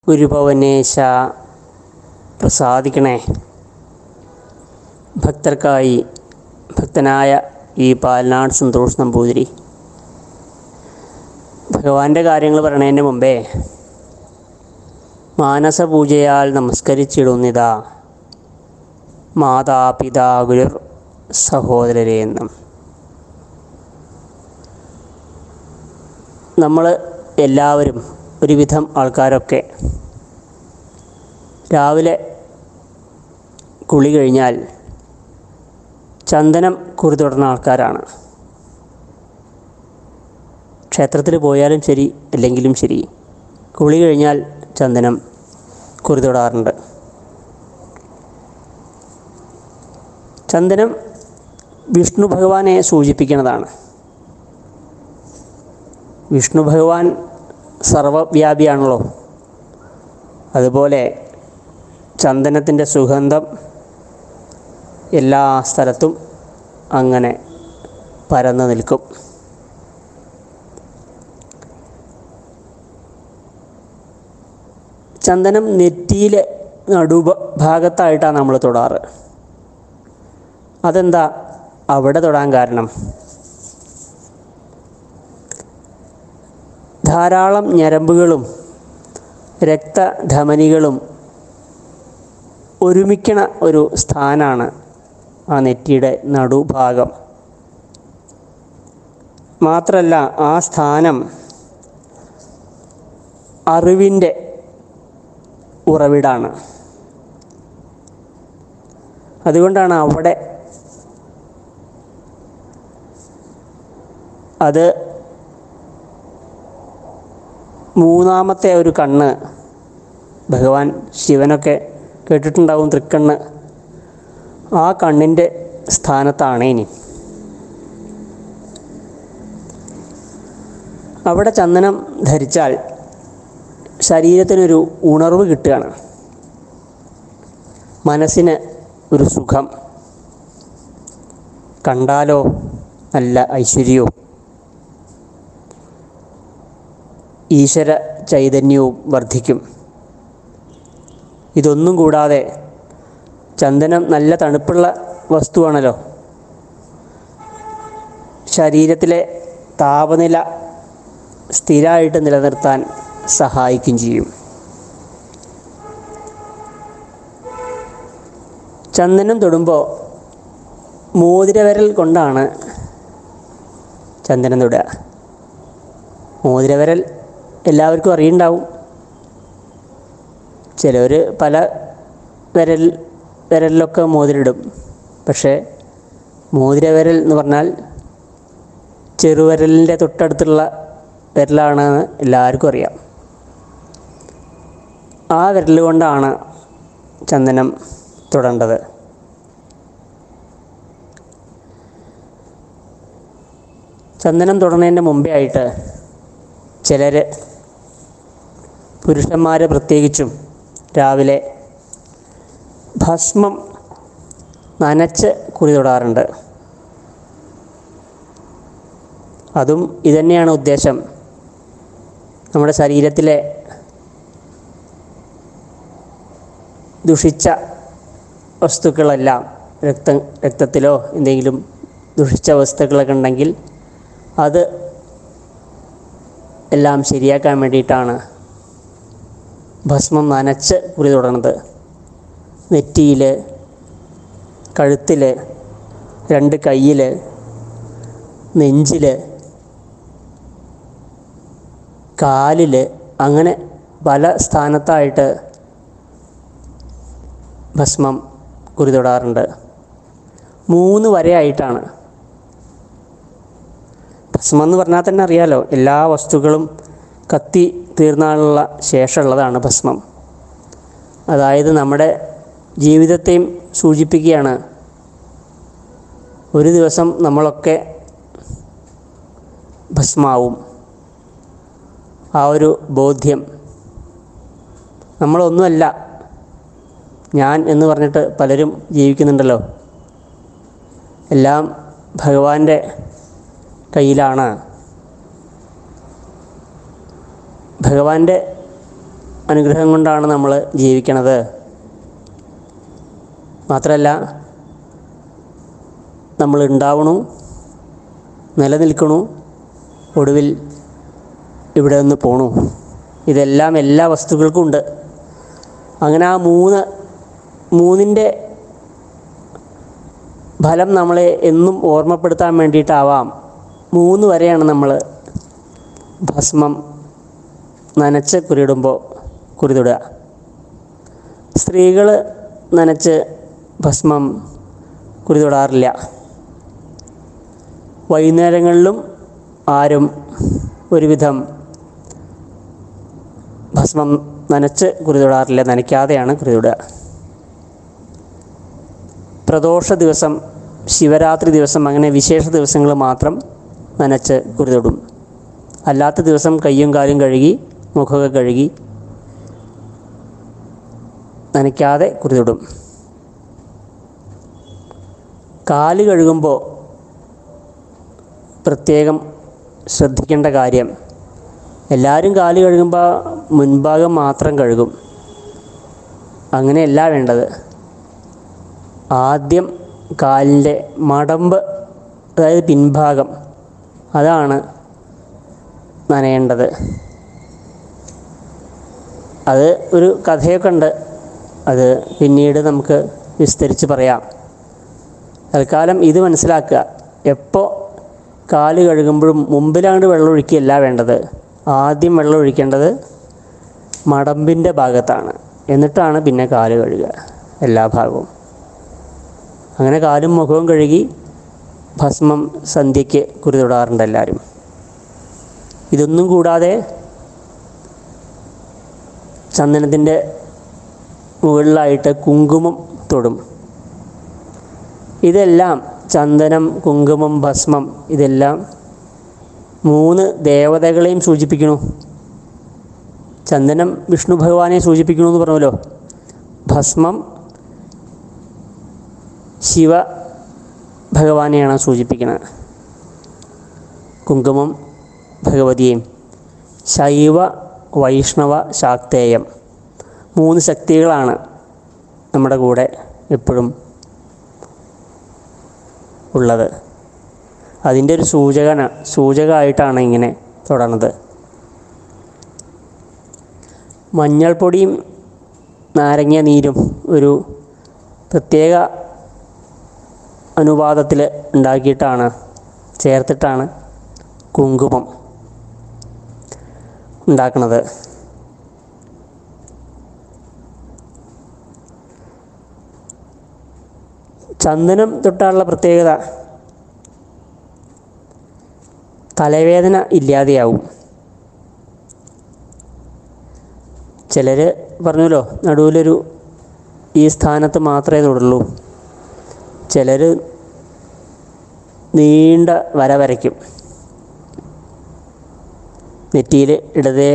ഗുരുഭവനേശ പ്രസാദിക്കണേ ഭക്തർക്കായി ഭക്തനായ ഈ പാലനാട് സന്തോഷ് നമ്പൂതിരി ഭഗവാന്റെ കാര്യങ്ങൾ പറയണതിന് മുമ്പേ മാനസപൂജയാൽ നമസ്കരിച്ചിടുന്നിതാ മാതാപിതാ ഗുരുർ സഹോദരരെ എന്നും നമ്മൾ എല്ലാവരും ഒരുവിധം ആൾക്കാരൊക്കെ രാവിലെ കുളി കഴിഞ്ഞാൽ ചന്ദനം കുറി തുടർന്ന ആൾക്കാരാണ് ക്ഷേത്രത്തിൽ പോയാലും ശരി അല്ലെങ്കിലും ശരി കുളി കഴിഞ്ഞാൽ ചന്ദനം കുറി തൊടാറുണ്ട് ചന്ദനം വിഷ്ണു ഭഗവാനെ സൂചിപ്പിക്കുന്നതാണ് വിഷ്ണു ഭഗവാൻ സർവവ്യാപിയാണല്ലോ അതുപോലെ ചന്ദനത്തിൻ്റെ സുഗന്ധം എല്ലാ സ്ഥലത്തും അങ്ങനെ പരന്നു നിൽക്കും ചന്ദനം നെറ്റിയിലെ നടുഭ ഭാഗത്തായിട്ടാണ് നമ്മൾ തൊടാറ് അതെന്താ അവിടെ തൊടാൻ കാരണം ധാരാളം ഞരമ്പുകളും രക്തധമനികളും ഒരുമിക്കണ ഒരു സ്ഥാനാണ് ആ നെറ്റിയുടെ നടുഭാഗം മാത്രമല്ല ആ സ്ഥാനം അറിവിൻ്റെ ഉറവിടാണ് അതുകൊണ്ടാണ് അവിടെ അത് മൂന്നാമത്തെ ഒരു കണ്ണ് ഭഗവാൻ ശിവനൊക്കെ കേട്ടിട്ടുണ്ടാവും തൃക്കണ്ണ് ആ കണ്ണിൻ്റെ സ്ഥാനത്താണ് ഇനി അവിടെ ചന്ദനം ധരിച്ചാൽ ശരീരത്തിനൊരു ഉണർവ് കിട്ടുകയാണ് മനസ്സിന് ഒരു സുഖം കണ്ടാലോ നല്ല ഐശ്വര്യവും ഈശ്വര ചൈതന്യവും വർദ്ധിക്കും ഇതൊന്നും കൂടാതെ ചന്ദനം നല്ല തണുപ്പുള്ള വസ്തുവാണല്ലോ ശരീരത്തിലെ താപനില സ്ഥിരമായിട്ട് നിലനിർത്താൻ സഹായിക്കും ചെയ്യും ചന്ദനം തൊടുമ്പോൾ മോതിരവിരൽ കൊണ്ടാണ് ചന്ദനം തൊടുക മോതിരവിരൽ എല്ലാവർക്കും അറിയുണ്ടാവും ചിലവർ പല വിരൽ വിരലിലൊക്കെ മോതിരിടും പക്ഷേ മോതിരവിരൽ എന്ന് പറഞ്ഞാൽ ചെറുവിരലിൻ്റെ തൊട്ടടുത്തുള്ള വിരലാണെന്ന് എല്ലാവർക്കും അറിയാം ആ വിരൽ കൊണ്ടാണ് ചന്ദനം തൊടേണ്ടത് ചന്ദനം തൊടുന്നതിൻ്റെ മുമ്പേ ആയിട്ട് ചിലർ പുരുഷന്മാർ പ്രത്യേകിച്ചും രാവിലെ ഭസ്മം നനച്ച് കുറി തൊടാറുണ്ട് അതും ഇതന്നെയാണ് ഉദ്ദേശം നമ്മുടെ ശരീരത്തിലെ ദുഷിച്ച വസ്തുക്കളെല്ലാം രക്ത രക്തത്തിലോ എന്തെങ്കിലും ദുഷിച്ച വസ്തുക്കളൊക്കെ ഉണ്ടെങ്കിൽ അത് എല്ലാം ശരിയാക്കാൻ വേണ്ടിയിട്ടാണ് ഭസ്മം നനച്ച് കുറി തുടങ്ങുന്നത് നെറ്റിയിൽ കഴുത്തിൽ രണ്ട് കയ്യിൽ നെഞ്ചിൽ കാലിൽ അങ്ങനെ പല സ്ഥാനത്തായിട്ട് ഭസ്മം കുറി തൊടാറുണ്ട് മൂന്ന് വരെയായിട്ടാണ് ഭസ്മം എന്ന് പറഞ്ഞാൽ തന്നെ അറിയാലോ എല്ലാ വസ്തുക്കളും കത്തി തീർന്നാലുള്ള ശേഷമുള്ളതാണ് ഭസ്മം അതായത് നമ്മുടെ ജീവിതത്തെയും സൂചിപ്പിക്കുകയാണ് ഒരു ദിവസം നമ്മളൊക്കെ ഭസ്മാവും ആ ഒരു ബോധ്യം നമ്മളൊന്നുമല്ല ഞാൻ എന്ന് പറഞ്ഞിട്ട് പലരും ജീവിക്കുന്നുണ്ടല്ലോ എല്ലാം ഭഗവാന്റെ കയ്യിലാണ് ഭഗവാന്റെ അനുഗ്രഹം കൊണ്ടാണ് നമ്മൾ ജീവിക്കണത് മാത്രമല്ല നമ്മൾ ഉണ്ടാവണു നിലനിൽക്കണു ഒടുവിൽ ഇവിടെ നിന്ന് പോണു ഇതെല്ലാം എല്ലാ വസ്തുക്കൾക്കും ഉണ്ട് അങ്ങനെ ആ മൂന്ന് മൂന്നിൻ്റെ ഫലം നമ്മളെ എന്നും ഓർമ്മപ്പെടുത്താൻ വേണ്ടിയിട്ടാവാം മൂന്ന് വരെയാണ് നമ്മൾ ഭസ്മം നനച്ച് കുരിയിടുമ്പോൾ കുരിതൊടുക സ്ത്രീകൾ നനച്ച് ഭസ്മം കുരിതൊടാറില്ല വൈകുന്നേരങ്ങളിലും ആരും ഒരുവിധം ഭസ്മം നനച്ച് കുരിതൊടാറില്ല നനയ്ക്കാതെയാണ് കുരിതൊടുക പ്രദോഷ ദിവസം ശിവരാത്രി ദിവസം അങ്ങനെ വിശേഷ ദിവസങ്ങൾ മാത്രം നനച്ച് കുരിതൊടും അല്ലാത്ത ദിവസം കയ്യും കാലും കഴുകി മുഖമൊക്കെ കഴുകി നനയ്ക്കാതെ കുരിതൊടും കാല് കഴുകുമ്പോൾ പ്രത്യേകം ശ്രദ്ധിക്കേണ്ട കാര്യം എല്ലാവരും കാല് കഴുകുമ്പോൾ മുൻഭാഗം മാത്രം കഴുകും അങ്ങനെയല്ല വേണ്ടത് ആദ്യം കാലിൻ്റെ മടമ്പ് അതായത് പിൻഭാഗം അതാണ് നനയേണ്ടത് അത് ഒരു കഥയൊക്കെ ഉണ്ട് അത് പിന്നീട് നമുക്ക് വിസ്തരിച്ച് പറയാം തൽക്കാലം ഇത് മനസ്സിലാക്കുക എപ്പോൾ കാല് കഴുകുമ്പോഴും മുമ്പിലാണ്ട് വെള്ളം ഒഴിക്കുകയല്ല വേണ്ടത് ആദ്യം വെള്ളം ഒഴിക്കേണ്ടത് മടമ്പിൻ്റെ ഭാഗത്താണ് എന്നിട്ടാണ് പിന്നെ കാല് കഴുകുക എല്ലാ ഭാഗവും അങ്ങനെ കാലും മുഖവും കഴുകി ഭസ്മം സന്ധ്യയ്ക്ക് കുറി തൊടാറുണ്ട് എല്ലാവരും ഇതൊന്നും കൂടാതെ ചന്ദനത്തിൻ്റെ മുകളിലായിട്ട് കുങ്കുമം തൊടും ഇതെല്ലാം ചന്ദനം കുങ്കുമം ഭസ്മം ഇതെല്ലാം മൂന്ന് ദേവതകളെയും സൂചിപ്പിക്കുന്നു ചന്ദനം വിഷ്ണു ഭഗവാനെ സൂചിപ്പിക്കുന്നു എന്ന് പറഞ്ഞല്ലോ ഭസ്മം ശിവ ഭഗവാനെയാണ് സൂചിപ്പിക്കുന്നത് കുങ്കുമം ഭഗവതിയെയും ശൈവ വൈഷ്ണവ ശാക്തേയം മൂന്ന് ശക്തികളാണ് നമ്മുടെ കൂടെ എപ്പോഴും ഉള്ളത് അതിൻ്റെ ഒരു സൂചകന സൂചകമായിട്ടാണ് ഇങ്ങനെ തുടർന്നത് മഞ്ഞൾപ്പൊടിയും നാരങ്ങ നീരും ഒരു പ്രത്യേക അനുപാതത്തിൽ ഉണ്ടാക്കിയിട്ടാണ് ചേർത്തിട്ടാണ് കുങ്കുമം ഉണ്ടാക്കുന്നത് ചന്ദനം തൊട്ടാനുള്ള പ്രത്യേകത തലവേദന ഇല്ലാതെയാവും ചിലർ പറഞ്ഞല്ലോ നടുവിലൊരു ഈ സ്ഥാനത്ത് മാത്രമേ തൊടുള്ളൂ ചിലർ നീണ്ട വര വരയ്ക്കും നെറ്റിയിൽ ഇടതേ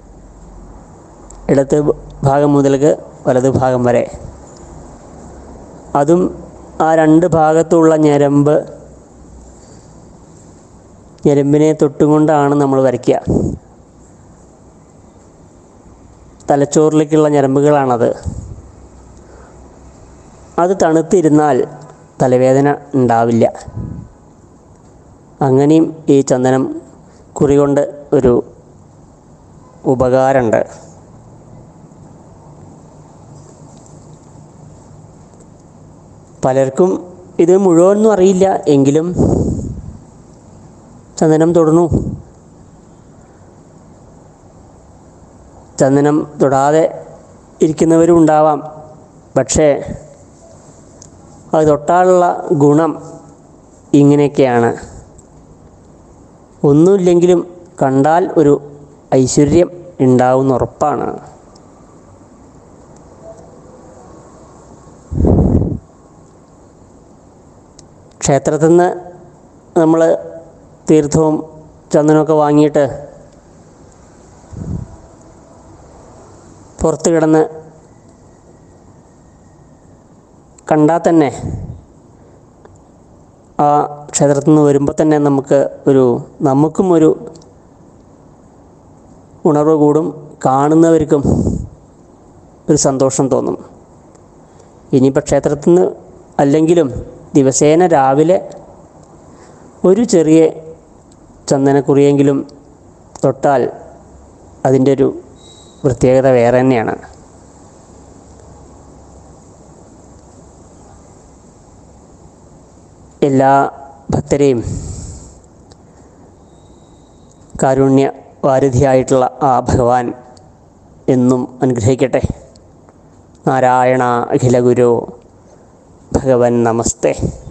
ഇടത് ഭാഗം മുതൽക്ക് വലത് ഭാഗം വരെ അതും ആ രണ്ട് ഭാഗത്തുള്ള ഞരമ്പ് ഞരമ്പിനെ തൊട്ടുകൊണ്ടാണ് നമ്മൾ വരയ്ക്കുക തലച്ചോറിലേക്കുള്ള ഞരമ്പുകളാണത് അത് തണുത്തിരുന്നാൽ തലവേദന ഉണ്ടാവില്ല അങ്ങനെയും ഈ ചന്ദനം കുറി കൊണ്ട് ഒരു ഉപകാരമുണ്ട് പലർക്കും ഇത് മുഴുവനൊന്നും അറിയില്ല എങ്കിലും ചന്ദനം തൊടുന്നു ചന്ദനം തൊടാതെ ഇരിക്കുന്നവരും ഉണ്ടാവാം പക്ഷേ അത് തൊട്ടാലുള്ള ഗുണം ഇങ്ങനെയൊക്കെയാണ് ഒന്നുമില്ലെങ്കിലും കണ്ടാൽ ഒരു ഐശ്വര്യം ഉണ്ടാവുന്ന ഉറപ്പാണ് ക്ഷേത്രത്തിൽ നിന്ന് നമ്മൾ തീർത്ഥവും ചന്ദനമൊക്കെ വാങ്ങിയിട്ട് പുറത്ത് കിടന്ന് കണ്ടാൽ തന്നെ ആ ക്ഷേത്രത്തിൽ നിന്ന് വരുമ്പോൾ തന്നെ നമുക്ക് ഒരു നമുക്കും ഒരു ഉണർവ് കൂടും കാണുന്നവർക്കും ഒരു സന്തോഷം തോന്നും ഇനിയിപ്പോൾ ക്ഷേത്രത്തിൽ നിന്ന് അല്ലെങ്കിലും ദിവസേന രാവിലെ ഒരു ചെറിയ ചന്ദനക്കുറിയെങ്കിലും തൊട്ടാൽ അതിൻ്റെ ഒരു പ്രത്യേകത വേറെ തന്നെയാണ് എല്ലാ ഭക്തരെയും കാരുണ്യ വാരിധിയായിട്ടുള്ള ആ ഭഗവാൻ എന്നും അനുഗ്രഹിക്കട്ടെ നാരായണ അഖില ഗുരു ഭഗവൻ നമസ്തേ